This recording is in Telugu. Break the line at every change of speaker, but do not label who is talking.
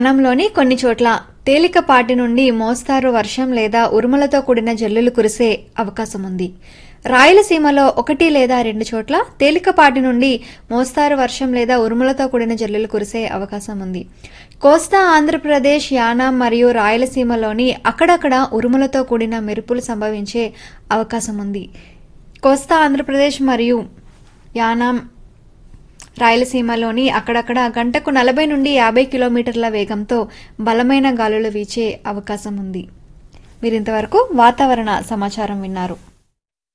నంలోని కొన్ని చోట్ల తేలికపాటి నుండి మోస్తారు వర్షం లేదా ఉరుములతో కూడిన జల్లులు కురిసే అవకాశం ఉంది రాయలసీమలో ఒకటి లేదా రెండు చోట్ల తేలికపాటి నుండి మోస్తారు వర్షం లేదా ఉరుములతో కూడిన జల్లులు కురిసే అవకాశం ఉంది కోస్తా ఆంధ్రప్రదేశ్ యానాం మరియు రాయలసీమలోని అక్కడక్కడ ఉరుములతో కూడిన మెరుపులు సంభవించే అవకాశం ఉంది కోస్తా ఆంధ్రప్రదేశ్ మరియు యానాం రాయలసీమలోని అక్కడక్కడ గంటకు నలభై నుండి యాభై కిలోమీటర్ల వేగంతో బలమైన గాలులు వీచే అవకాశం ఉంది మీరింతవరకు వాతావరణ సమాచారం విన్నారు